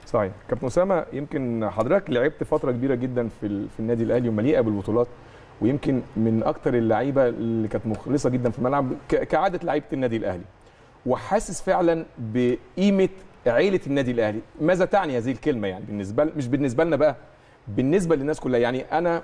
صحيح كابتن اسامه يمكن حضرتك لعبت فتره كبيره جدا في ال- في النادي الاهلي ومليئه بالبطولات ويمكن من اكتر اللعيبه اللي كانت مخلصه جدا في الملعب ك- كعاده لعيبه النادي الاهلي وحاسس فعلا بقيمه عيله النادي الاهلي ماذا تعني هذه الكلمه يعني بالنسبه مش بالنسبه لنا بقى بالنسبه للناس كلها يعني انا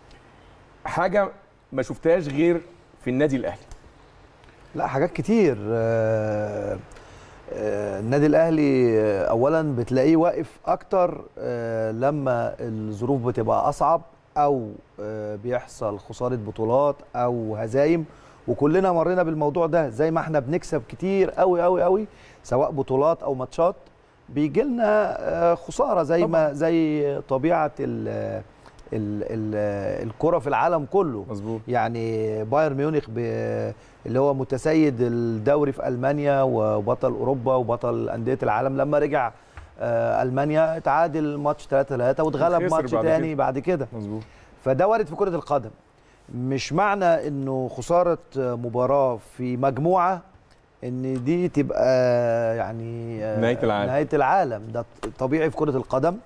حاجه ما شفتهاش غير في النادي الاهلي لا حاجات كتير آه، آه، النادي الاهلي آه، اولا بتلاقيه واقف اكتر آه، لما الظروف بتبقى اصعب او آه، بيحصل خساره بطولات او هزايم وكلنا مرينا بالموضوع ده زي ما احنا بنكسب كتير قوي قوي قوي سواء بطولات او ماتشات بيجي لنا خساره زي ما زي طبيعه ال ال ال الكره في العالم كله مظبوط يعني بايرن ميونخ ب- اللي هو متسيد الدوري في المانيا وبطل اوروبا وبطل انديه العالم لما رجع آه، المانيا اتعادل ماتش 3 3 واتغلب وخسر ماتش بعد تاني كده. بعد كده مظبوط فده وارد في كره القدم مش معنى انه خساره مباراه في مجموعه ان دي تبقى يعني آه، نهاية العالم. نهايه العالم ده طبيعي في كره القدم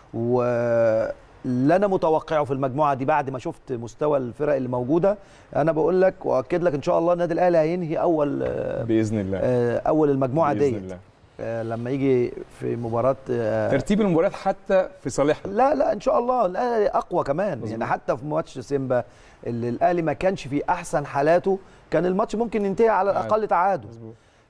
واللي انا متوقعه في المجموعه دي بعد ما شفت مستوى الفرق اللي موجوده انا بقول لك واكد لك ان شاء الله النادي الاهلي هينهي اول آه، باذن الله آه، اول المجموعه باذن ديت الله آه، لما يجي في مباراه آه، ترتيب المباريات حتى في صالحنا لا لا ان شاء الله الاهلي اقوى كمان مظبوط. يعني حتى في ماتش سيمبا اللي الاهلي ما كانش في احسن حالاته كان الماتش ممكن ينتهي على تعادل. الاقل تعادل مظبوط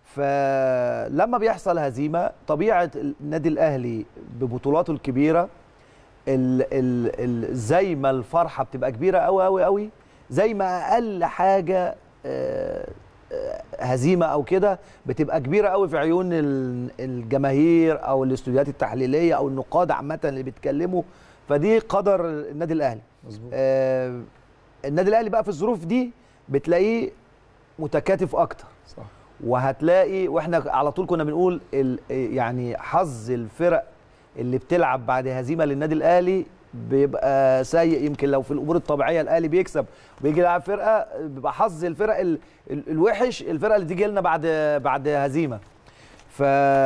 فلما بيحصل هزيمه طبيعه النادي الاهلي ببطولاته الكبيره ال ال ال زي ما الفرحه بتبقى كبيره قوي قوي قوي زي ما اقل حاجه آه، آه، هزيمه او كده بتبقى كبيره قوي في عيون ال- الجماهير او الاستوديوهات التحليليه او النقاد عامه اللي بيتكلموا فدي قدر النادي الاهلي مظبوط آه، النادي الاهلي بقى في الظروف دي بتلاقيه متكاتف اكتر صح وهتلاقي واحنا على طول كنا بنقول ال- يعني حظ الفرق اللي بتلعب بعد هزيمه للنادي الاهلي بيبقى سيء يمكن لو في الامور الطبيعيه الاهلي بيكسب ويجي يلعب فرقه بيبقى حظ الفرق ال- ال- الوحش الفرقه اللي تيجي لنا بعد بعد هزيمه ف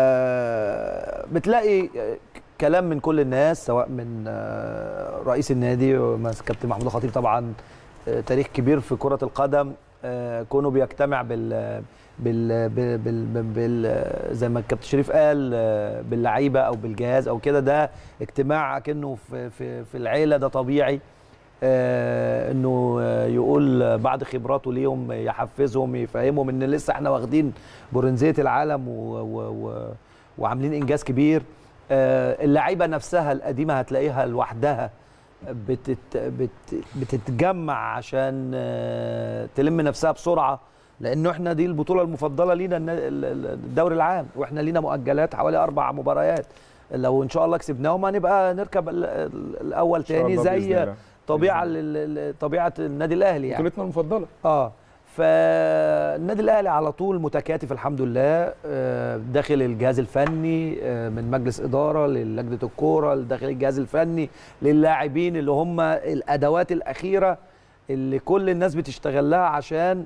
بتلاقي كلام من كل الناس سواء من آه، رئيس النادي ومس- كابتن محمود الخطيب طبعا آه، تاريخ كبير في كره القدم آه، كونه بيجتمع بال بال بال, بال, بال زي ما الكابتن شريف قال آه، باللعيبه او بالجهاز او كده ده اجتماع كأنه في في في العيله ده طبيعي آه، انه آه، يقول بعد خبراته ليهم يحفزهم يفهمهم ان لسه احنا واخدين برونزيه العالم و و و وعاملين انجاز كبير آه، اللعيبه نفسها القديمه هتلاقيها لوحدها بتت بت بتتجمع عشان آه، تلم نفسها بسرعه لانه احنا دي البطوله المفضله لينا النا- ال- ال- الدوري العام واحنا لينا مؤجلات حوالي اربع مباريات لو ان شاء الله كسبناهم هنبقى نركب ال- ال- الاول إن شاء تاني الله بإذن زي الله. طبيعه لل- لل- طبيعه النادي الاهلي يعني بطولتنا المفضله اه فالنادي الاهلي على طول متكاتف الحمد لله آه، داخل الجهاز الفني آه، من مجلس اداره للجنه الكوره داخل الجهاز الفني للاعبين اللي هم الادوات الاخيره اللي كل الناس بتشتغل لها عشان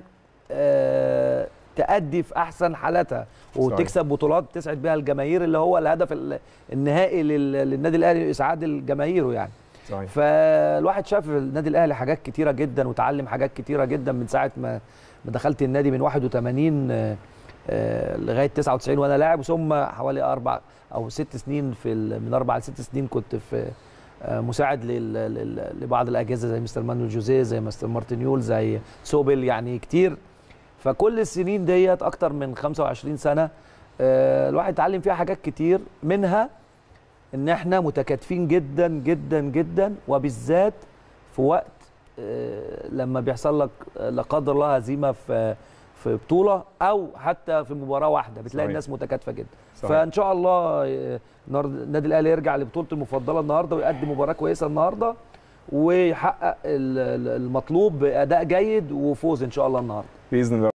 آه، تأدي في احسن حالاتها وتكسب بطولات تسعد بها الجماهير اللي هو الهدف ال- النهائي لل- للنادي الاهلي اسعاد الجماهير يعني صحيح فالواحد شاف النادي الاهلي حاجات كتيره جدا وتعلم حاجات كتيره جدا من ساعه ما ما دخلت النادي من 81 آه، آه، لغايه 99 وانا لاعب ثم حوالي اربع او ست سنين في ال- من اربع لست سنين كنت في آه، مساعد لل- لل- لبعض الاجهزه زي مستر مانويل جوزيه زي مستر مارتن يول زي سوبل يعني كتير فكل السنين ديت اكتر من 25 سنه آه، الواحد اتعلم فيها حاجات كتير منها ان احنا متكاتفين جدا جدا جدا وبالذات في وقت آه، لما بيحصل لك آه، لا قدر الله هزيمه في في بطوله او حتى في مباراه واحده بتلاقي صحيح. الناس متكاتفه جدا صحيح. فان شاء الله آه، النهارده النادي الاهلي يرجع لبطولته المفضله النهارده ويقدم مباراه كويسه النهارده ويحقق ال- ال- المطلوب باداء جيد وفوز ان شاء الله النهارده باذن الله